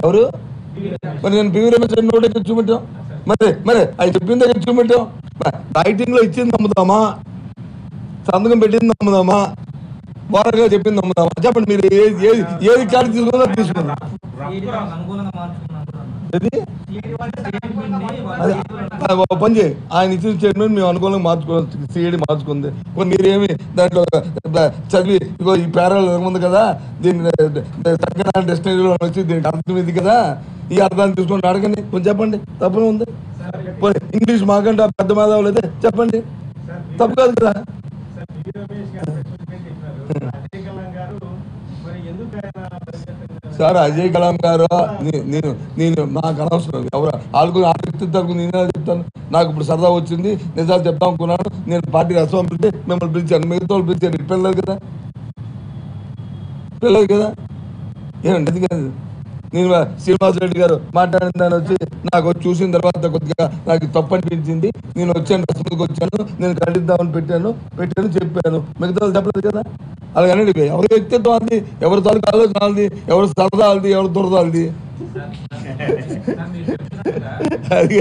ఎవరు మరి నేను పివి రమేష్ గారి నోట్ ఎక్కడ చూపెట్టాం మరి మరి ఆయన చెప్పింది ఎక్కడ చూపెట్టాం రైటింగ్ లో ఇచ్చింది నమ్ముదామా సంతకం పెట్టింది నమ్ముదామా వారగా చెప్పింది నమ్ముదామా చెప్పండి మీరు ఏది ఏది ఏది కార్డు తీసుకున్నా తీసుకున్నారు అనుకూలంగా మార్చుకున్నాను ఏది అదే ఆ, ఓ పని చేయి ఆయన ఇచ్చిన స్టేట్మెంట్ మేము అనుకూలంగా మార్చుకోవచ్చు సిఐడి మార్చుకుంది ఇప్పుడు మీరేమి దాంట్లో ద- చదివి ఇగో ఈ పేరాలు ఉంది కదా దీన్ని సత్యనారాయణ డిక్షనరీలో వచ్చి దీనికి అర్థం ఇది కదా ఈ అర్థాన్ని తీసుకొని అడగండి కొంచెం చెప్పండి తప్పనే ఉంది పోనీ ఇంగ్లీష్ మాకంటే పెద్ద మేధావులు అయితే చెప్పండి తప్పు కాదు కదా సార్ వి రమేష్ గారు స్పెసిఫిక్గా చెప్పారు అజయ్ కల్లాం గారు మరి ఎందుకు ఆయన పరిగెత్తుతున్నారు? సార్ అజయ్ కలాం గారు నే- నేను నేను నాకు అనవసరం ఎవరు వాళ్ళకు ఆ వ్యక్తి తరపు నేనే చెప్తాను నాకు ఇప్పుడు సరదా వచ్చింది నిజాలు చెప్తాం అనుకున్నాను నేను పార్టీ రసం పిలిచి మిమ్మల్ని పిలిచాను మిగతా వాళ్ళు పిలిచాను పిల్లలు కదా పిల్లలు కదా ఏమండి ఎందుకని నేను శ్రీనివాస్ రెడ్డి గారు మాట్లాడిన దాన్ని వచ్చి నాకు వచ్చి చూసిన తర్వాత కొద్దిగా నాకు తప్పు అనిపించింది నేను వచ్చాను రసములకు వచ్చాను నేను ఖండిద్దామని పెట్టాను పెట్టాను చెప్పాను మిగతా వాళ్ళు చెప్పలేదు కదా అలాగని ఎవరి వ్యక్తిత్వం అది ఎవరి తాలూకు ఆలోచన వాళ్ళది ఎవరి సరదా వాళ్ళది ఎవరి దురద వాళ్ళది అది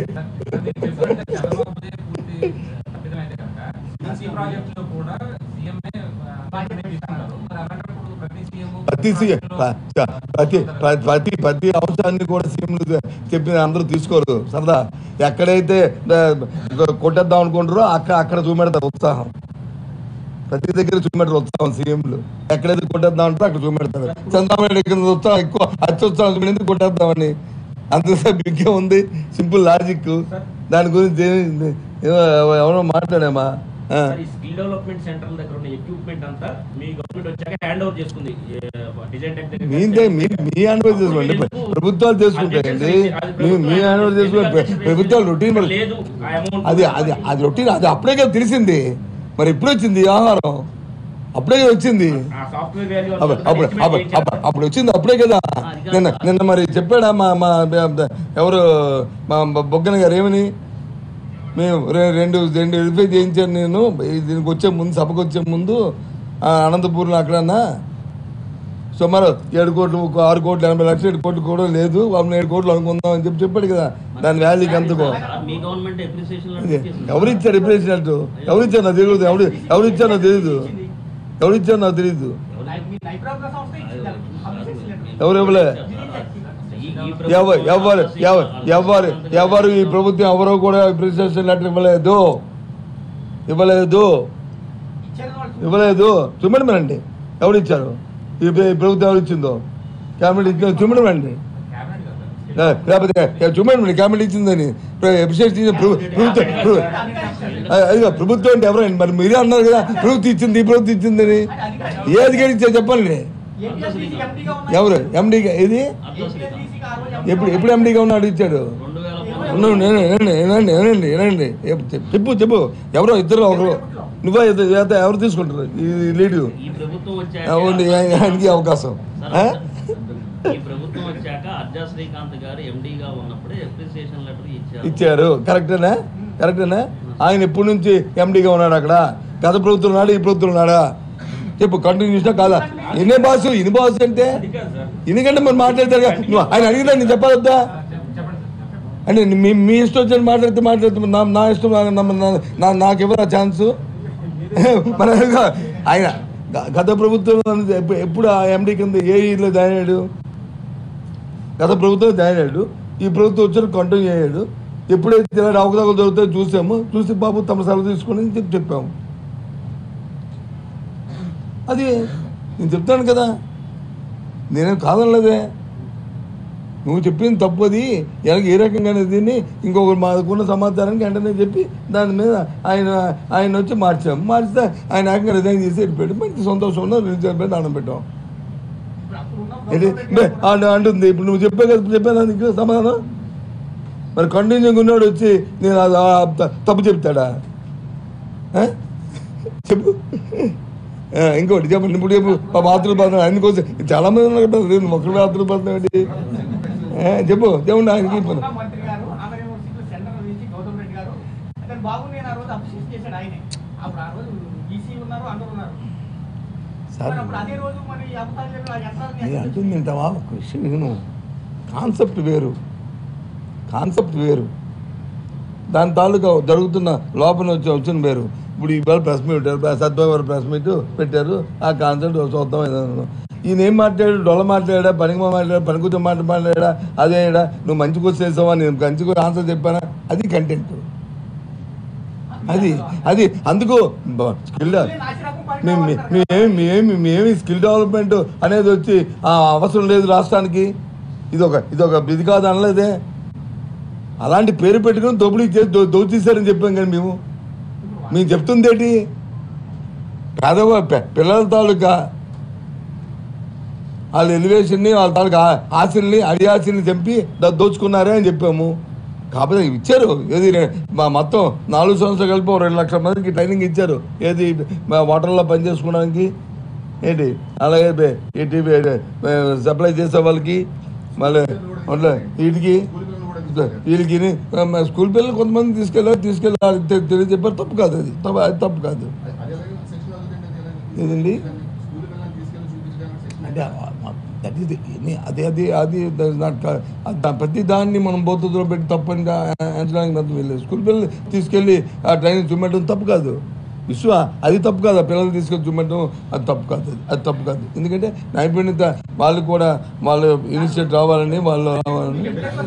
ప్రతి సీ- ప్ర- ప్ర- ప్రతి ప్ర- ప్రతి ప్రతి అంశాన్ని కూడా సీఎంలు చెప్పిన అందరూ తీసుకోరు సరదా ఎక్కడైతే ఆ, కొట్టేద్దాం అనుకుంటారో అక్కడ అక్కడ చూపెడతారు ఉత్సాహం ప్రతి దగ్గర చూపెడతారు ఉత్సాహం సీఎంలు ఎక్కడైతే కొట్టేద్దాం అంటారో అక్కడ చూపెడతారు చంద్రబాబు కింద ఉత్సాహం ఎక్కువ అత్యుత్సాహం చూపెడింది కొట్టేద్దామని అంతసేపు బిగ్గే ఉంది సింపుల్ లాజిక్ దాని గురించి ఏమి- ఏమో- ఎవరో మాట్లాడామా ఆ. సార్, ఈ స్కిల్ డెవలప్మెంట్ సెంటర్ దగ్గర ఉన్న ఎక్విప్మెంట్ అంతా మీ గవర్నమెంట్ వచ్చాక హ్యాండ్ ఓవర్ చేసుకుంది ఏ, డిజైన్ టెక్ దగ్గర మీదే మీ మీ హ్యాండ్ చేసుకోండి ప్రభుత్వాలు చేసుకుంటాయండి మీ మీ హ్యాండ్ చేసుకుంటే ప్రభుత్వాలు రొటీన్ మరి లేదు ఆ అమౌంట్ అది అది అది రొటీన్ అది అప్పుడే కదా తెలిసింది మరి ఎప్పుడు వచ్చింది ఈ ఆహారం అప్పుడే కదా వచ్చింది ఆ సాఫ్ట్వేర్ వాల్యూ అప్పుడు అప్పుడు అప్పుడు అప్పుడు- అప్పుడు వచ్చింది అప్పుడే కదా నిన్న నిన్న మరి చెప్పాడా మా మా ఎవరు మా బొగ్గన గారు ఏమని మేము రె- రెండు రెండు వెరిఫై చేయించాను నేను ఈ దీనికి వచ్చే ముందు సభకు వచ్చే ముందు ఆ, అనంతపూర్లో అక్కడన్నా సుమారు ఏడు కోట్లు ఒక ఆరు కోట్లు ఎనభై లక్షలు ఏడు కోట్లు కూడా లేదు వాళ్ళు ఏడు కోట్లు అనుకుందాం అని చెప్పి చెప్పాడు కదా దాని వాల్యూకి ఎంతకో మీ గవర్నమెంట్ అప్రిసియేషన్ ఇది ఎవరు ఇచ్చారు రిప్రజెంట్ ఎవరు ఇచ్చారు నాకు తెలియదు ఎవరు ఎవరు ఇచ్చారు నాకు తెలియదు ఎవరు ఇచ్చారు నాకు తెలియదు ఎవరు ఇవ్వలే ఎవరు ఎవరు ఎవరు ఎవరు ఎవరు ఈ ప్రభుత్వం ఎవరు కూడా రిప్రజెంటేషన్ లెటర్ ఇవ్వలేదు ఇవ్వలేదు ఇవ్వలేదు చూడండి మరండి ఎవరు ఇచ్చారు ఈ ప్ర- ఈ ప్రభుత్వం ఎవరు ఇచ్చిందో క్యాబినెట్ ఇచ్చిందో చూడండి మరండి లే- లేకపోతే చూడండి మరి క్యాబినెట్ ఇచ్చిందని అప్రిషియేట్ చేసిన ప్రభు- ప్రభుత్వం ప్రభు- అ- అదిగో ప్రభుత్వం అంటే ఎవరండి మరి మీరే అన్నారు కదా ప్రభుత్వం ఇచ్చింది ఈ ప్రభుత్వం ఇచ్చిందని ఏ అధికారి ఇచ్చారు చెప్పండి ఎవరు ఎండి ఇది ఎప్పుడు ఎప్పుడు ఎండిగా ఉన్నాడు ఇచ్చాడు రెండు వేల ఉన్నాడు, వినండి వినండి వినండి వినండి వినండి ఎప్పు- చెప్పు చెప్పు ఎవరో ఇద్దరు ఒకరు నువ్వే ఇద్దరు చేత ఎవరు తీసుకుంటారు ఈ లీడు ఈ ప్రభుత్వం వచ్చాక అవును ఆయనకి అవకాశం సార్, ఆ? ఈ ప్రభుత్వం వచ్చాక అర్జా శ్రీకాంత్ గారు ఎండీగా ఉన్నప్పుడే అప్రిసియేషన్ లెటర్ ఇచ్చారు ఇచ్చారు కరెక్టేనా కరెక్టేనా ఆయన ఎప్పటి నుంచి ఎండిగా ఉన్నాడు అక్కడ గత ప్రభుత్వం ఉన్నాడు ఈ ప్రభుత్వం ఉన్నాడా చెప్పు కంటిన్యూస్గా కాదా ఎన్ని బాసు ఇన్ని బాసు అంటే ఎందుకంటే మరి మాట్లాడతారు కదా. నువ్వు ఆయన అడిగినా నేను చెప్పవద్దా అంటే మీ మీ ఇష్టం వచ్చిన మాట్లాడితే మాట్లాడితే నా నా ఇష్టం నా- నా- నా- నా- నాకు ఇవ్వరా ఛాన్స్ మన ఆయన గ- గత ప్రభుత్వం ఎప్పుడు- ఎప్పుడు ఆ ఎండి కింద ఏ ఇయర్లో జాయిన్ అయ్యాడు గత ప్రభుత్వం జాయిన్ అయ్యాడు ఈ ప్రభుత్వం వచ్చారు కంటిన్యూ అయ్యాడు ఎప్పుడైతే ఇలాంటి అవకతవకలు జరుగుతాయో చూసాము చూసి బాబు తమ సెలవు తీసుకొని అని చెప్పి చెప్పాము అది నేను చెప్తాను కదా నేనేం కాదనలేదే నువ్వు చెప్పింది తప్పది ఎలాగ ఏ రకంగానే దీన్ని ఇంకొకరు మాకున్న సమాచారానికి వెంటనే చెప్పి దాని మీద ఆయన ఆయన వచ్చి మార్చాం మార్చితే ఆయన ఏకంగా రిజైన్ చేసి వెళ్ళిపోయాడు మంచి సంతోషంలో రిజైన్ అయిపోయి దానం పెట్టాం ఏంటి? బే, అంటు- అంటుంది ఇప్పుడు నువ్వు చెప్పే కదా చెప్పాను నీకు సమాధానం మరి కంటిన్యూగా ఉన్నాడు వచ్చి నేను అది ఆ త- తప్పు చెప్తాడా ఆ? చెప్పు ఆ, ఇంకోటి చెప్పండి ఇప్పుడు చెప్పు మా మాతృలు పడుతున్నాడు ఆయన కోసం చాలా మంది ఉన్నారు కదా నేను మొక్కలు మాతృలు పడుతున్నాడు చెప్పు చెప్పండి ఆయనకి ఇప్పుడు. మంత్రి గారు ఆంధ్ర యూనివర్సిటీలో సెంటర్ నుంచి గౌతమ్ రెడ్డి గారు అతను బాబు నేను ఆ రోజు అప్రిషియేట్ చేశాడు ఆయనే అప్పుడు ఆ రోజు ఈసీ ఉన్నారు అందరూ ఉన్నారు సార్ మరి అప్పుడు అదే రోజు మరి ఈ అబద్ధాలు చెప్పి ఆ యంత్రాలు నేను అంటుంది వింటావా ఒక విషయం విను కాన్సెప్ట్ వేరు కాన్సెప్ట్ వేరు దాని తాలూకా జరుగుతున్న లోపల వచ్చి వచ్చిన వేరు ఇప్పుడు ఇవాళ ప్రెస్ మీట్ సత్యవారు ప్రెస్ మీట్ పెట్టారు ఆ కాన్సెప్ట్ చూద్దాం ఏదన్నా. ఈయన ఏం మాట్లాడాడు డొల్ల మాట్లాడా పనికి మాట్లాడా పనికూర్చో మాట మాట్లాడా అదేడా నువ్వు మంచి కూర్చో చేసావా నేను మంచి కూర్చో ఆన్సర్ చెప్పానా అది కంటెంట్ అది అది అందుకు స్కిల్ మేము మేమేమి మేమేమి మేమేమి స్కిల్ డెవలప్మెంట్ అనేది వచ్చి ఆ, అవసరం లేదు రాష్ట్రానికి ఇది ఒక ఇది ఒక ఇది కాదు అనలేదే అలాంటి పేరు పెట్టుకుని దోపిడీ చేసి దో- దోచేశారని చెప్పాం కానీ మేము మేము చెప్తుంది ఏంటి పేదవా పె- పిల్లల తాలూకా వాళ్ళ ఎలివేషన్ని వాళ్ళ తాలూకా ఆ- ఆశల్ని అడియాశల్ని చంపి ద- దోచుకున్నారే అని చెప్పాము కాకపోతే ఇచ్చారు ఏది రే- మా మొత్తం నాలుగు సంవత్సరాలు కలిపి ఓ రెండు లక్షల మందికి ట్రైనింగ్ ఇచ్చారు ఏది మా వాటర్లో పని చేసుకోవడానికి ఏంటి అలాగే బే- ఏంటి బే- బే- సప్లై చేసే వాళ్ళకి మళ్ళీ మళ్ళీ వీటికి వీళ్ళకి మా స్కూల్ పిల్లలు కొంతమంది తీసుకెళ్ళారు తీసుకెళ్ళి వాళ్ళకి తె- తెలియజెప్పారు తప్పు కాదు అది తప్పు అది తప్పు కాదు ఏదండి? అంటే దట్ ఈస్ అదే అది అది నాట్ ప్రతి దాన్ని మనం బోతులో పెట్టి తప్పని అంచడానికి అర్థం వెళ్ళలేదు స్కూల్ పిల్లలు తీసుకెళ్ళి ఆ ట్రైనింగ్ చూపెట్టడం తప్పు కాదు విశ్వ అది తప్పు కాదు ఆ పిల్లలు తీసుకెళ్ళి చూపెట్టడం అది తప్పు కాదు అది. అది తప్పు కాదు ఎందుకంటే నైపుణ్యత వాళ్ళు కూడా వాళ్ళు ఇనిషియేట్ రావాలని వాళ్ళు రావాలని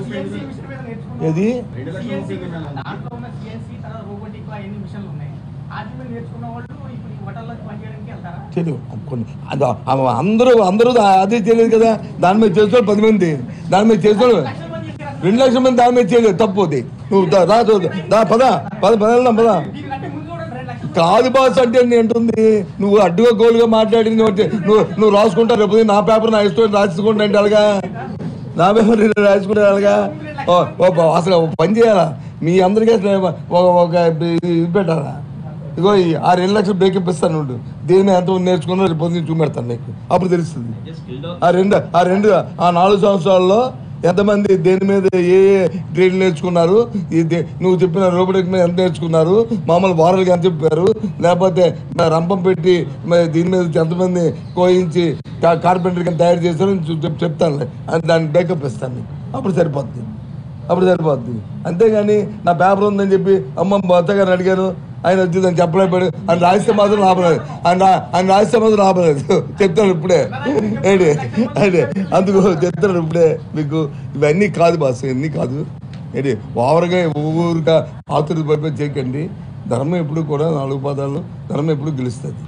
ఏది దాంట్లో ఉన్న సిఎన్సీ తర్వాత రోబోటిక్ అవన్నీ మిషన్లు ఉన్నాయి వాటి మీద నేర్చుకున్న వాళ్ళు ఇప్పుడు ఈ హోటల్లోకి పనిచేయడానికి వెళ్తారా తెలియదు కొన్ని అది ఆ- అందరూ అందరూ అదే తెలియదు కదా దాని మీద చేసేవాళ్ళు పది మంది దాని మీద చేసేవాళ్ళు లక్షల మంది చేశారు రెండు లక్షల మంది దాని మీద చేయలేదు తప్పు అది నువ్వు దా- రా చదువు. దా పద పద పద వెళ్దాం పద దీనికంటే ముందు కూడా రెండు లక్షల కాదు బాస్ అంటే నేను అంటుంది నువ్వు అడ్డుగా గోలుగా మాట్లాడింది ఒకటి నువ్వు నువ్వు రాసుకుంటా రేపు ఉదయం నా పేపర్ నా ఇష్టం రాసుకుంటా అంటే అలాగా నా పేపర్ నేను రాసుకుంటే అలాగా ఓ ఓ బా- అసలు ఒక పని చేయాలా మీ అందరికీ అసలు ఒక ఒక ఇది పెట్టాలా ఇగో ఈ ఆ రెండు లక్షలు బ్రేక్ ఇప్పిస్తాను ఉండు దేని ఎంత నేర్చుకున్నా రేపు పొద్దున్న చూపెడతాను నీకు అప్పుడు తెలుస్తుంది స్కిల్ ఆ రెండు ఆ రెండు ఆ నాలుగు సంవత్సరాల్లో ఎంతమంది దేని మీద ఏ ఏ ట్రేడ్ నేర్చుకున్నారు ఈ దే- నువ్వు చెప్పిన రోబోటిక్ మీద ఎంత నేర్చుకున్నారు మామూలు వారలుగా ఎంత చెప్పారు లేకపోతే మరి రంపం పెట్టి మరి దీని మీద ఎంతమంది కోయించి కా- కార్పెంటర్కి తయారు చేశారు అని చెప్- చెప్- చెప్తానులే అని దాన్ని బ్యాకప్ ఇస్తాను నీకు అప్పుడు సరిపోద్ది అప్పుడు సరిపోద్ది అంతేగాని నా పేపర్ ఉందని చెప్పి అమ్మ అత్తగారిని అడిగాను ఆయన వచ్చి దాన్ని చెప్పలేపాడు ఆయన రాస్తే మాత్రం లాభలేదు ఆయన రా- ఆయన రాస్తే మాత్రం లాభలేదు చెప్తాను ఇప్పుడే ఏంటి అంటే అందుకు చెప్తాను ఇప్పుడే మీకు ఇవన్నీ కాదు బాస్ ఇవన్నీ కాదు ఏంటి ఓవర్గా ఊరుగా ఆతురు పడిపోయి చేయకండి ధర్మం ఎప్పుడు కూడా నాలుగు పదాలు ధర్మం ఎప్పుడు గెలుస్తుంది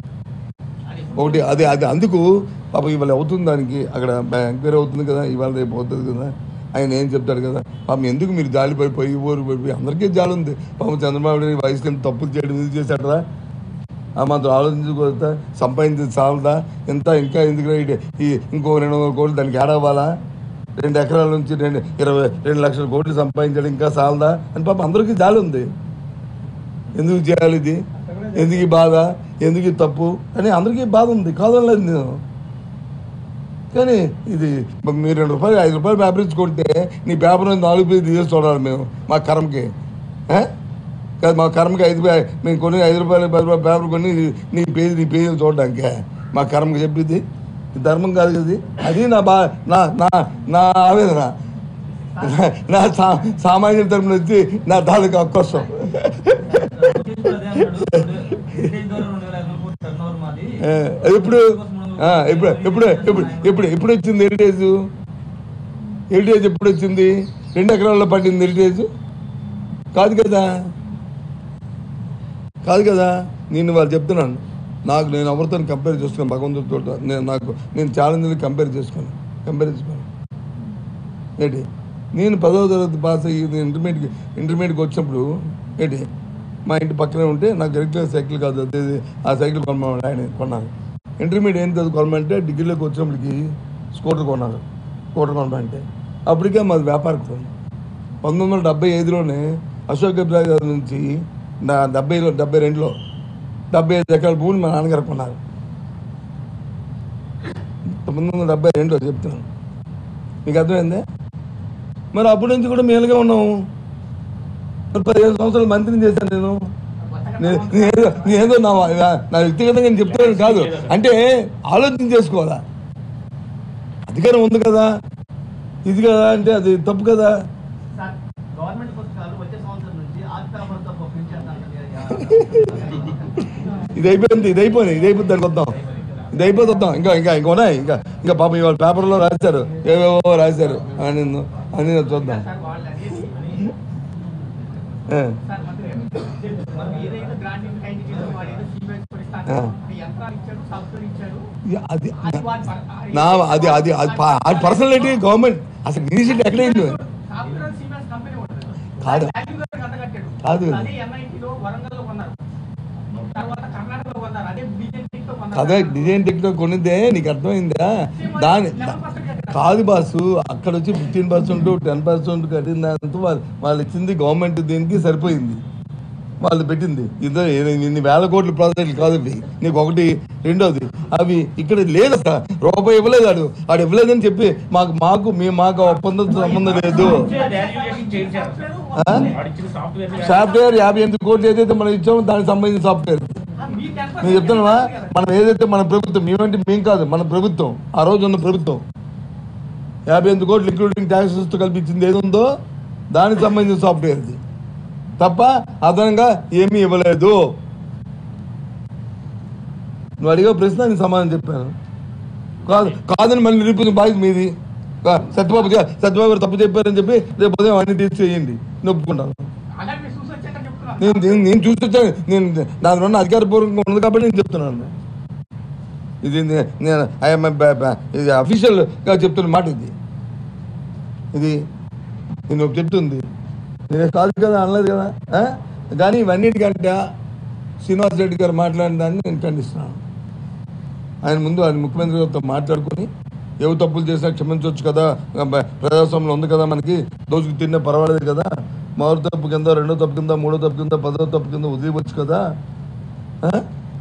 ఒకటి అది అది అందుకు పాప ఇవాళ అవుతుంది దానికి అక్కడ ఎంక్వైరీ అవుతుంది కదా ఇవాళ రేపు అవుతుంది కదా ఆయన ఏం చెప్తాడు కదా పాపం ఎందుకు మీరు జాలి పడిపోయి ఊరు పడిపోయి అందరికీ జాలి ఉంది పాపం చంద్రబాబు నాయుడు వయసులో ఎంత తప్పులు చేయడం ఎందుకు చేశాడరా ఆ మాత్రం ఆలోచించుకోవద్దా సంపాదించింది చాలదా ఎంత ఇంకా ఎందుకు ఈ- ఈ ఇంకో రెండు వందల కోట్లు దానికి ఏడవ్వాలా రెండు ఎకరాల నుంచి రెండు ఇరవై రెండు లక్షల కోట్లు సంపాదించడం ఇంకా చాలదా అని పాపం అందరికీ జాలి ఉంది ఎందుకు చేయాలి ఇది ఎందుకు ఈ బాధ ఎందుకు ఈ తప్పు అని అందరికీ బాధ ఉంది కాదనలేదు నేను కానీ ఇది మీరు రెండు రూపాయలు ఐదు రూపాయలు పేపర్ ఇచ్చుకుంటే నీ పేపర్ నుంచి నాలుగు పేజీలు తీసి చూడాలి మేము మా కర్మకి ఏ? కాదు మా కర్మకి ఐదు పే- మేము కొన్ని ఐదు రూపాయలు పది రూపాయలు పేపర్ కొని నీ- నీ పేజీ నీ పేజీలు చూడడానికి మా కర్మకి చెప్పింది ఇది ధర్మం కాదు కదా ఇది. అది నా బా నా నా నా ఆవేదన నా- నా సా సామాన్య తరపున వచ్చి నా తాలూకా కోసం ఏ, ఎప్పుడు ఆ, ఎప్పుడు ఎప్పుడు ఎప్పుడు ఎప్పుడు ఎప్పుడు వచ్చింది హెరిటేజ్ హెరిటేజ్ ఎప్పుడు వచ్చింది రెండు ఎకరాల్లో పడింది హెరిటేజ్ కాదు కదా కాదు కదా నేను వాళ్ళు చెప్తున్నాను నాకు నేను ఎవరితో కంపేర్ చేసుకున్నాను భగవంతుడితో నేను నాకు నేను ఛాలెంజ్ని కంపేర్ చేసుకున్నాను కంపేర్ చేసుకున్నాను ఏంటి నేను పదవ తరగతి పాస్ అయ్యి నేను ఇంటర్మీడియట్ ఇంటర్మీడియట్కి వచ్చినప్పుడు ఏంటి మా ఇంటి పక్కనే ఉంటే నాకు రెగ్యులర్ సైకిల్ కాదు అది ఇది, ఆ సైకిల్ కొనమని ఆయన కొన్నాను ఇంటర్మీడియట్ ఏం చదువు కొనమంటే డిగ్రీలోకి వచ్చినప్పటికి స్కూటర్ కొన్నారు స్కూటర్ కొనమంటే అప్పటికే మాది వ్యాపార కుటుంబం పంతొమ్మిది వందల డెబ్బై ఐదులోనే అశోక్ అభిరాజ్ గారి నుంచి నా డెబ్బైలో డెబ్బై రెండులో డెబ్బై ఐదు ఎకరాల భూమిని మా నాన్నగారు కొన్నారు పంతొమ్మిది వందల డెబ్బై రెండులో చెప్తున్నాను మీకు అర్థమైందే మరి అప్పటి నుంచి కూడా మేలుగా ఉన్నాము మరి పదిహేను సంవత్సరాలు మంత్రిని చేశాను నేను నే- నేనేదో నేనేదో నా నా వ్యక్తిగతంగా నేను చెప్తున్నాను కాదు అంటే ఆలోచన చేసుకోవాలా అధికారం ఉంది కదా ఇది కదా అంటే అది తప్పు కదా సార్ గవర్నమెంట్ పుస్తకాలు వచ్చే సంవత్సరం నుంచి ఆర్థిక పెంచేద్దాం ఇది అయిపోయింది ఇది అయిపోయింది ఇది అయిపోతుంది దానికి వద్దాం ఇది అయిపోతే వద్దాం ఇంకా ఇంకా ఇంకా ఉన్నాయి ఇంకా ఇంకా పాపం ఇవాళ పేపర్లో రాశారు ఏవేవో రాశారు అని అని చూద్దాం సార్ వాళ్ళు అనేది ఏ. సార్ మంత్రి గారు, మనం ఏదైతే గ్రాంటింగ్ టైం ఇచ్చారో వాడు ఏదో CBS కూడా ఇస్తాను. ఆ. అంటే యంత్రాలు ఇచ్చాడు సాఫ్ట్వేర్ ఇచ్చాడు ఇది- అది అది వాడి పర్- నా అది అది అది ప- అది పర్సనాలిటీ గవర్నమెంట్ అసలు ఇనిషియేటివ్ ఎక్కడైంది సాఫ్ట్వేర్ సిమెంట్ కంపెనీ ఉంటుంది కాదు. వాల్యూ గారికి అంతకట్టాడు కాదు. అదే ఎన్ఐటీలో వరంగల్లో కొన్నారు తర్వాత కర్ణాటకలో కొన్నారు అదే బీజేపీతో కొన్నారు అదే డిజైన్ టెక్నో కొనిదే నీకు అర్థమైందా దాని కాదు బాసు అక్కడ వచ్చి ఫిఫ్టీన్ పర్సెంట్ టెన్ పర్సెంట్ కట్టిన దాంతో వాళ్ళు వాళ్ళు ఇచ్చింది గవర్నమెంట్ దీనికి సరిపోయింది వాళ్ళు పెట్టింది ఇద్దరు ఇన్ని వేల కోట్ల ప్రాజెక్టులు కాదు ఇవి నీకు ఒకటి రెండోది అవి ఇక్కడ లేదు అసలు రూపాయి ఇవ్వలేదు ఆడు ఆడు ఇవ్వలేదని చెప్పి మాకు మాకు మీ మాకు ఆ ఒప్పందం సంబంధం లేదు వాల్యుయేషన్ చేయించారు సార్. ఆ? వాడు ఇచ్చిన సాఫ్ట్వేర్ సాఫ్ట్వేర్ యాభై ఎనిమిది కోట్లు ఏదైతే మనం ఇచ్చామో దానికి సంబంధించిన సాఫ్ట్వేర్ నేను చెప్తున్నావా మనం ఏదైతే మన ప్రభుత్వం మేమంటే మేం కాదు మన ప్రభుత్వం ఆ రోజు ఉన్న ప్రభుత్వం యాభై ఎనిమిది కోట్లు ఇంక్లూడింగ్ ట్యాక్సెస్ కల్పించింది ఏది ఉందో దానికి సంబంధించిన సాఫ్ట్వేర్ ఇది తప్ప అదనంగా ఏమీ ఇవ్వలేదు నువ్వు అడిగే ప్రశ్న నేను సమాధానం చెప్పాను కాదు కాదని మళ్ళీ నిరూపించిన బాధ్యత మీది కా- సత్యబాబు చే- సత్యబాబు గారు తప్పు చెప్పారని చెప్పి రేపు ఉదయం అన్ని తీసి చేయండి నేను ఒప్పుకుంటాను అలాగే మీరు చూసి వచ్చాక చెప్తున్నారు నేను నేను- నేను చూసి వచ్చాను నేను దాని ఉన్న అధికారపూర్వకంగా ఉన్నది కాబట్టి నేను చెప్తున్నాను ఇది నే- నేను ఐఎమ్ ఇది అఫీషియల్గా చెప్తున్న మాట ఇది ఇది నేను ఒకటి చెప్తుంది నేను కాదు కదా అనలేదు కదా ఆ? కానీ ఇవన్నిటికంటే శ్రీనివాస్ రెడ్డి గారు మాట్లాడిన దాన్ని నేను ఖండిస్తున్నాను ఆయన ముందు ఆయన ముఖ్యమంత్రి గారితో మాట్లాడుకొని ఏవి తప్పులు చేసినా క్షమించవచ్చు కదా బ- ప్రజాస్వామ్యంలో ఉంది కదా మనకి దోచుకు తిన్నా పర్వాలేదు కదా మొదటి తప్పు కింద రెండో తప్పు కింద మూడో తప్పు కింద పదో తప్పు కింద వదిలివచ్చు కదా ఆ?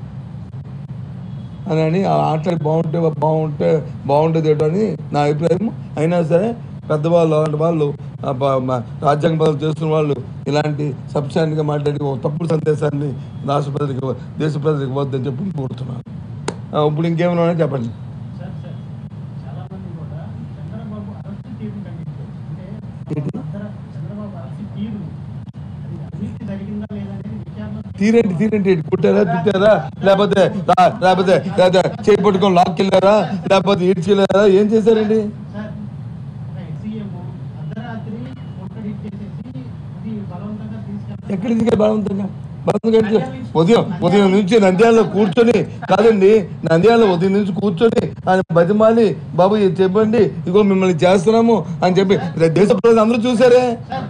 అని అని ఆ ఆటలు బాగుంటే బాగుంటే బాగుంటుంది ఏటో అని నా అభిప్రాయం అయినా సరే పెద్దవాళ్ళు అలాంటి వాళ్ళు ఆ బ- మ- రాజ్యాంగ పదవులు చేస్తున్న వాళ్ళు ఇలాంటి సబ్స్టాండ్గా మాట్లాడి ఒక తప్పుడు సందేశాన్ని రాష్ట్ర ప్రజలకు దేశ ప్రజలకు ఇవ్వద్దని చెప్పి కోరుతున్నాను ఆ, ఇప్పుడు ఇంకేమైనా ఉన్నాయో చెప్పండి సార్ సార్ చాలా మంది కూడా చంద్రబాబు అరెస్ట్ తీరు ఖండించారు అంటే ఏంటి? అందరూ చంద్రబాబు అరెస్ట్ తీరు అది అవినీతి జరిగిందా లేదనేది విచారణ తీరేంటి తీరేంటి కుట్టారా తిట్టారా లేకపోతే రా- లేకపోతే లేకపోతే చేయి పట్టుకొని లాక్కెళ్ళారా లేకపోతే ఈడ్చుకెళ్ళారా ఏం చేశారండి సార్ సీఎం అర్ధరాత్రి ఒక్కడి చేసేసి ఇది బలవంతంగా తీసుకెళ్తారు ఎక్కడి నుంచి బలవంతంగా బలవంతంగా ఎట్లా? ఉదయం ఉదయం నుంచి నంద్యాలలో కూర్చొని కాదండి నంద్యాలలో ఉదయం నుంచి కూర్చొని ఆయన బతిమాలి బాబు ఇది చెప్పండి ఇగో మిమ్మల్ని చేస్తున్నాము అని చెప్పి దేశ ప్రజలు అందరూ చూసారే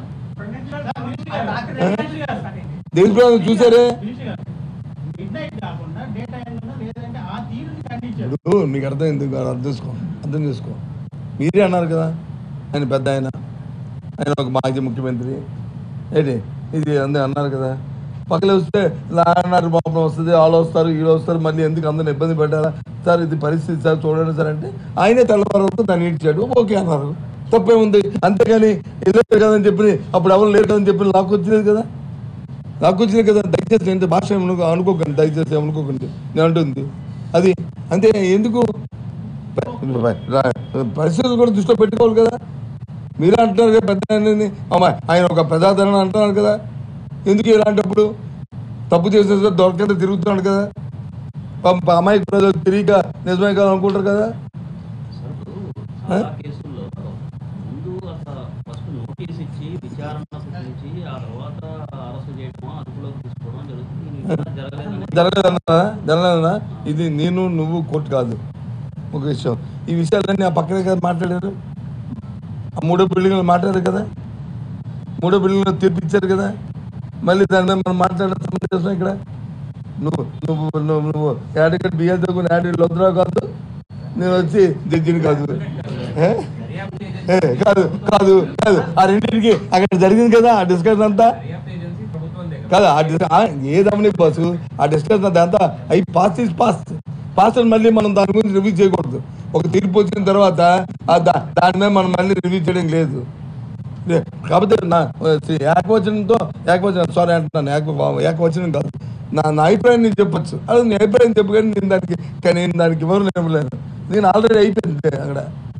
దేశ ప్రజలు చూసారే మిడ్ నైట్ కాకుండా డే టైంలో లేదంటే ఆ తీరుని ఖండించారు ఇప్పుడు మీకు అర్థమైంది కాదు, అర్థం చేసుకో అర్థం చేసుకో మీరే అన్నారు కదా ఆయన పెద్ద ఆయన ఆయన ఒక మాజీ ముఖ్యమంత్రి ఏంటి ఇది అందరూ అన్నారు కదా పక్కన వస్తే అన్నారు ప్రాబ్లం వస్తుంది వాళ్ళు వస్తారు వీళ్ళు వస్తారు మళ్ళీ ఎందుకు అందరిని ఇబ్బంది పెట్టారా సార్ ఇది పరిస్థితి సార్ చూడండి సార్ అంటే ఆయనే తెల్లవారు దాన్ని ఇచ్చాడు ఓకే అన్నారు తప్పేముంది అంతేగాని వెళ్ళలేదు కదని చెప్పి అప్పుడు ఎవరు లేరు కదని చెప్పి నాకు వచ్చింది కదా నాకు వచ్చింది కదా దయచేసి ఎంత భాష ఏమనుకో అనుకోకండి దయచేసి ఏమనుకోకండి నేను అంటుంది అది అంతే ఎందుకు ప- ప- రా- పరిస్థితులు కూడా దృష్టిలో పెట్టుకోవాలి కదా మీరే అంటున్నారు కదా పెద్ద ఆయనని. అమ్మా ఆయన ఒక ప్రజాదరణ అంటున్నారు కదా ఎందుకు ఇలాంటప్పుడు తప్పు చేసిన దొరకకుండా తిరుగుతున్నాడు కదా పాపం అమ్మాయి ప్రజలు తిరిగి నిజమే కదా అనుకుంటారు కదా సార్, ఇప్పుడు చాలా కేసుల్లో ముందు అసలు ఫస్ట్ నోటీస్ ఇచ్చి విచారణ పుట్టించి ఆ తర్వాత అరెస్ట్ చేయడమో అదుపులోకి తీసుకోవడం జరుగుతుంది ఇది ఇంకా జరగలేదని జరగదన్నా జరగదన్నా ఇది నేను నువ్వు కోర్టు కాదు ఒక విషయం ఈ విషయాలన్నీ ఆ పక్కనే కదా మాట్లాడారు ఆ మూడో బిల్డింగ్లు మాట్లాడారు కదా మూడో బిల్డింగ్లు తీర్పిచ్చారు కదా మళ్ళీ దాని మీద మనం మాట్లాడడం సంబంధం ఇక్కడ నువ్వు నువ్వు నువ్వు నువ్వు యాడికట్ బియ్యం చదువుకుని యాడి లొద్దురావు కాదు నేను వచ్చి జడ్జిని కాదు ఏ? ఏ, కాదు కాదు కాదు ఆ రెండింటికి అక్కడ జరిగింది కదా ఆ డిస్కషన్ అంతా కాదు ఆ డిస్- ఆ ఏదమ్మని బస్సు ఆ డిస్కషన్ అదంతా అవి పాస్ ఇస్ పాస్ పాస్ అని మళ్ళీ మనం దాని గురించి రివ్యూ చేయకూడదు ఒక తీర్పు వచ్చిన తర్వాత ఆ దా- దాని మీద మనం మళ్ళీ రివ్యూ చేయడం లేదు లే- కాకపోతే నా సి- ఏకవచనంతో ఏకవచనం సారీ అంటున్నాను ఏక ఏకవచనం కాదు నా నా అభిప్రాయం నేను చెప్పొచ్చు అది నీ అభిప్రాయం చెప్పు కానీ నేను దానికి కానీ నేను దానికి ఎవరు ఇవ్వలేను నేను ఆల్రెడీ అయిపోయింది అక్కడ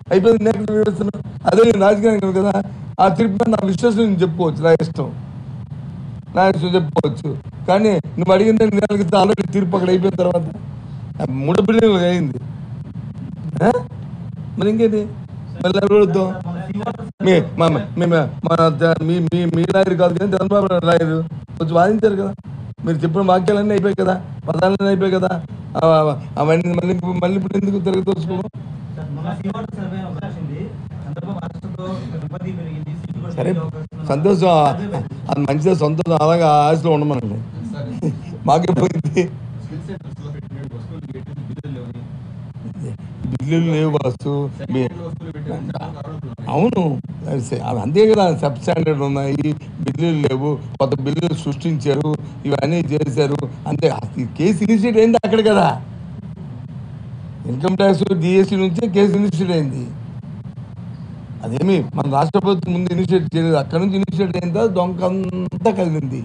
అయిపోయింది నెక్స్ట్ వివరిస్తున్నాను అదే నేను రాజకీయానికి కదా ఆ తీర్పు మీద నా విశ్వాసం నేను చెప్పుకోవచ్చు నా ఇష్టం నా ఇష్టం చెప్పుకోవచ్చు కానీ నువ్వు అడిగిన నెలకి ఆల్రెడీ తీర్పు అక్కడ అయిపోయిన తర్వాత ఆ మూడు బిల్డింగ్ అయింది ఆ? మరి ఇంకేంటి మళ్ళీ ఎవరు అడుగుతాం మీ మా- మీ- మా- మన the- me me me lawyer కాదు కానీ చంద్రబాబు నాయుడు లాయర్ కొంచెం వాదించారు కదా మీరు చెప్పిన వాక్యాలన్నీ అయిపోయాయి కదా పదాలన్నీ అయిపోయాయి కదా ఆ- ఆ- అవన్నీ మళ్ళీ మళ్ళీ ఇప్పుడు ఎందుకు తిరగ తోచుకోవడం మొన్న సీవాటర్ సర్వే ఒకటి వచ్చింది చంద్రబాబు అరెస్టుతో ఇబ్బంది పెరిగింది సీట్లు కూడా సరే పెరిగే అవకాశం ఉంది. సంతోషం సర్వే పెరిగింది. అది మంచిదే సంతోషం అలాగే ఆశలో ఉండమనండి మాకే పోయింది స్కిల్ సెంటర్స్లో పెట్టిన వస్తువులు పెట్టి బిల్లులు లేవని బిల్లులు లేవు బాసు మీ- సెకండ్ వస్తువులు పెట్టిన చాలా ఆరోపణలు ఉన్నాయి. అవును అది సే- అవి అంతే కదా సబ్ స్టాండర్డ్ ఉన్నాయి బిల్లులు లేవు కొత్త బిల్లులు సృష్టించారు ఇవన్నీ చేశారు అంతే ఈ కేసు ఇనిషియేట్ అయింది అక్కడ కదా ఇన్కమ్ ట్యాక్స్ జిఎస్టీ నుంచి కేసు ఇనిషియేట్ అయింది అదేమి మన రాష్ట్ర ప్రభుత్వం ముందు ఇనిషియేట్ చేయలేదు అక్కడ నుంచి ఇనిషియేట్ అయిన తర్వాత దొంగ అంతా కలిగింది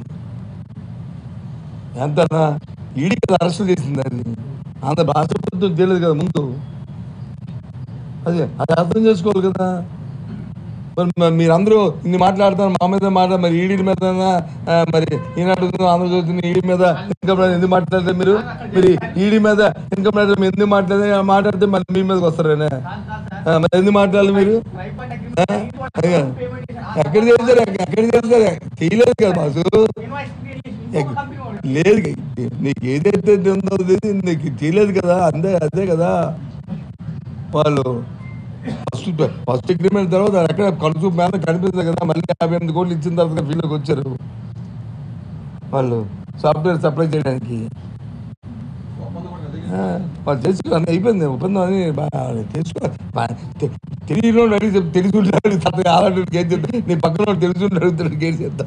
ఎంతనా ఈడీ కదా అరెస్ట్ చేసింది అది ఆంధ్ర రాష్ట్ర ప్రభుత్వం చేయలేదు కదా ముందు అదే అది అర్థం చేసుకోవాలి కదా మరి మ- మీరందరూ ఇన్ని మాట్లాడతారు మా మీద మాట మరి ఈడీ మీద మరి ఈనాడు ఆంధ్రజ్యోతి ఈడీ మీద ఇన్కమ్ ట్యాక్స్ ఎందుకు మాట్లాడతారు మీరు మీరు ఈడీ మీద ఇన్కమ్ ట్యాక్స్ మీద ఎందుకు మాట్లాడితే మాట్లాడితే మళ్ళీ మీ మీదకి వస్తారేనా ఆ, మరి ఎందుకు మాట్లాడాలి మీరు ఆ? అదే కదా. ఎక్కడ చేస్తారు ఎక్కడ చేస్తారు చేయలేదు కదా బాసు ఎక్- లేదు నీకు ఏదైతే ఉందో అది నీకు చేయలేదు కదా అందే అదే కదా వాళ్ళు ఫస్ట్ ఫస్ట్ అగ్రిమెంట్ తర్వాత అక్కడ కలుసు మీద కనిపిస్తుంది కదా మళ్ళీ యాభై ఎనిమిది కోట్లు ఇచ్చిన తర్వాత ఫీల్డ్కి వచ్చారు వాళ్ళు సాఫ్ట్వేర్ సప్లై చేయడానికి ఒప్పందం కూడా అదే ఆ, వాళ్ళు చేసుకో అని అయిపోయింది ఒప్పందం అని బా- చేసుకో బా- తె- తెలియని అడిగి చెప్ తెలుసుంటాడు తాత అలాంటి ఏం చెప్తా నీ పక్కన వాడు తెలుసుండి అడుగుతాడు గేట్ చేస్తా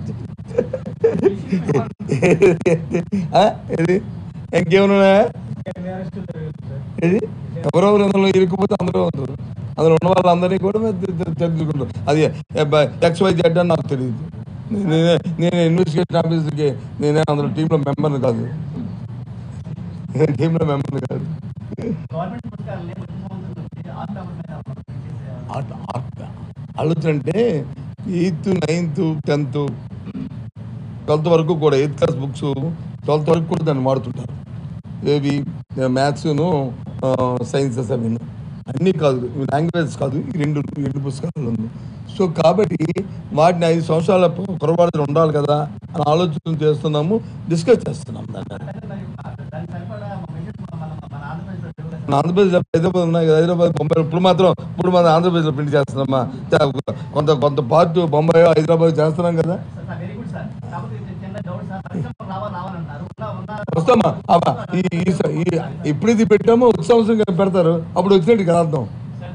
ఏది ఇంకేమన్నా ఏది ఎవరెవరు అందులో ఇరుక్కుపోతే అందరూ ఉంటారు అందులో ఉన్న వాళ్ళందరినీ కూడా మేము తె- తె- తెలుసుకుంటాం అది ఎక్స్ వై జెడ్ అని నాకు తెలియదు నేనే నేను ఇన్వెస్టిగేషన్ ఆఫీసర్కి నేనే అందులో టీంలో మెంబర్ని కాదు టీంలో మెంబర్ని కాదు గవర్నమెంట్ పుస్తకాలని వచ్చే సంవత్సరం నుంచి ఆర్ట్ అమలు మీద చేసే ఆర్ట్ ఆర్ట్ ఆలోచన అంటే ఎయిత్ నైన్త్ టెన్త్ ట్వెల్త్ వరకు కూడా ఎయిత్ క్లాస్ బుక్స్ ట్వెల్త్ వరకు కూడా దాన్ని వాడుతుంటారు ఏవి మ్యాథ్స్ను సైన్సెస్ అవి అన్నీ కాదు లాంగ్వేజ్ కాదు ఈ రెండు ఈ రెండు పుస్తకాలు ఉంది సో కాబట్టి వాటిని ఐదు సంవత్సరాల పొరపాటు ఉండాలి కదా అని ఆలోచన చేస్తున్నాము డిస్కస్ చేస్తున్నాం దాన్ని దానికి సరిపడా మా మెసేజ్ మన మన ఆంధ్రప్రదేశ్లో లేవు కదా మన ఆంధ్రప్రదేశ్ హైదరాబాద్ ఉన్నాయి కదా హైదరాబాద్ బొంబాయి ఇప్పుడు మాత్రం ఇప్పుడు మన ఆంధ్రప్రదేశ్లో ప్రింట్ చేస్తున్నామా చా- కొంత కొంత పార్ట్ బొంబాయి హైదరాబాద్ చేస్తున్నాం కదా sir sir very good sir కాకపోతే ఇది చిన్న డౌట్ సార్ పరిశ్రమలు రావాలి రావాలంటారు ఉన్న ఉన్న వస్తామా అబ్బా, ఈ ఈ స- ఈ- ఇప్పుడు ఇది పెట్టామో వచ్చే సంవత్సరం కదా పెడతారు అప్పుడు వచ్చినట్టు కదా అర్థం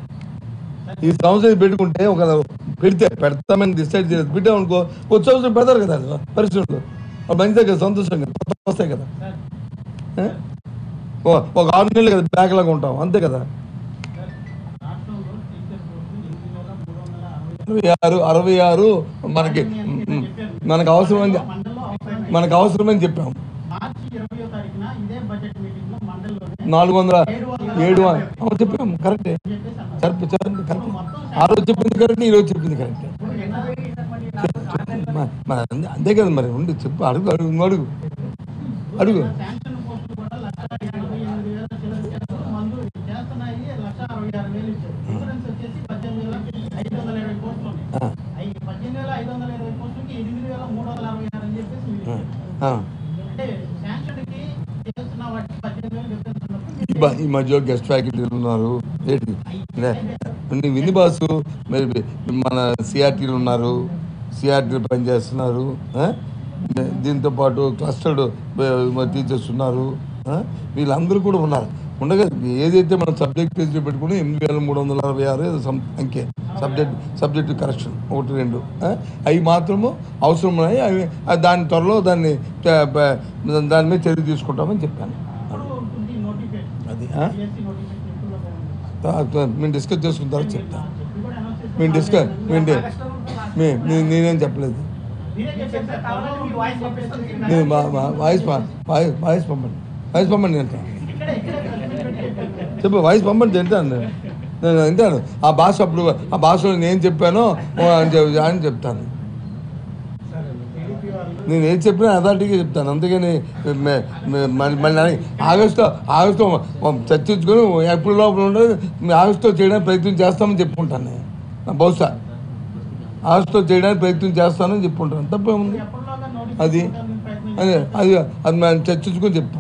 ఈ సంవత్సరం ఇది పెట్టుకుంటే ఒక పెడితే పెడతామని డిసైడ్ చేసి పెట్టామనుకో వచ్చే సంవత్సరం పెడతారు కదా పరిశ్రమలు అప్పుడు మంచిదే కదా సంతోషంగా కొత్త వస్తాయి కదా ఏ? ఓ- ఒక ఆరు నెలలు కదా బ్యాక్ లాగా ఉంటాం అంతే కదా రాష్ట్రంలో టీచర్ పోస్టులు ఎనిమిది వేల మూడు వందల అరవై అరవై ఆరు అరవై ఆరు మనకి మ్, మనకు అవసరమని మండలంలో అవసరం మనకు అవసరమని చెప్పాం మార్చి ఇరవయో తారీఖున ఇదే బడ్జెట్ మీటింగ్ లో మండలంలోనే నాలుగు వందల ఏడు వం- అవును చెప్పాం కరెక్టే చెప్పేసి అన్నారు. సరిపో చెప్పండి కరెక్ట్ ఆ రోజు చెప్పింది కరెక్ట్ ఈ రోజు చెప్పింది కరెక్ట్ ఇప్పుడు ఎంత పెరిగింది సార్ మరి నాకు మ- మరి అంతే- అంతే కదా మరి ఉండి చెప్పు అడుగు అడుగు నువ్వు అడుగు అడుగు శాంక్షన్ పోస్టులు కూడా లక్ష ఎనభై ఎనిమిది వేల చిల్లర కేసులు మందు చేస్తున్నాయి లక్ష అరవై ఆరు వేలు ఇచ్చారు డిఫరెన్స్ వచ్చేసి పద్దెనిమిది వేల ఐదు వందల ఇరవై పోస్టులు ఉన్నాయి ఆ, అవి పద్దెనిమిది వేల ఐదు వందల ఇరవై పోస్టులకి ఎనిమిది వేల మూడు వందల అరవై ఆరు అని చెప్పేసి మీరు ఆ, ఇచ్చారు. ఆ. అంటే శాంక్షన్కి చేస్తున్న వాటికి పద్దెనిమిది వేలు డిఫరెన్స్ ఉన్నప్పుడు ఈ బ- ఈ మధ్య గెస్ట్ ఫ్యాకల్టీలు ఉన్నారు ఏంటి లే, నీ విని బాసు మరి మన సిఆర్టీలు ఉన్నారు సిఆర్టీలు పనిచేస్తున్నారు ఆ? దీంతో పాటు క్లస్టర్డ్ టీచర్స్ ఉన్నారు ఆ? వీళ్ళందరూ కూడా ఉన్నారు ఉండగా ఏదైతే మనం సబ్జెక్ట్ పేజీలో పెట్టుకుని ఎనిమిది వేల మూడు వందల అరవై ఆరు ఏదో సం- అంకె సబ్జెక్ట్ సబ్జెక్ట్ కరెక్షన్ ఒకటి రెండు ఆ? అవి మాత్రము అవసరం ఉన్నాయి అవి ఆ దాని త్వరలో దాన్ని త- ప- దాని మీద చర్య తీసుకుంటామని చెప్పాను అప్పుడు ఉంటుంది నోటిఫికేషన్ అది ఆ? సిఎస్సి నోటిఫికేషన్ ఎప్పుడు తా- మేము డిస్కస్ చేసుకున్న తర్వాత చెప్తాం చెప్పి కూడా అనౌన్స్ చేస్తే మేము డిస్కస్ మేము డి- మే- నే- నేనేం చెప్పలేదు మీరే చెప్పారు సార్ కావాలంటే మీ వాయిస్ పంపిస్తాను నేను మా మా వాయిస్ ప- వాయిస్ వాయిస్ పంపండి వాయిస్ పంపండి నేను ఇక్కడే ఇక్కడే ప్రెస్ మీట్ పెట్టి చెప్పారు. చెప్పు వాయిస్ పంపండి తింటాను నేను నేను అంటాను ఆ భాష అప్పుడు ఆ భాషలో నేను చెప్పానో ఓ అని చెప్- అని చెప్తాను టీడీపీ వాళ్ళు నేను ఏం చెప్పినా అథారిటీగా చెప్తాను అంతేగాని మే- మే- మళ్ళీ మళ్ళీ ఆగస్టు ఆగస్టు చర్చించుకొని ఎప్పుడు లోపల ఉండదు ఆగస్టులో చేయడానికి ప్రయత్నం చేస్తామని చెప్పుకుంటాను నేను బహుశా ఆగస్టులో చేయడానికి ప్రయత్నం చేస్తానని చెప్పుకుంటాను తప్పేముంది ఎప్పటిలాగా అది నోటీస్ అది అది అది మనం చర్చించుకొని చెప్తాం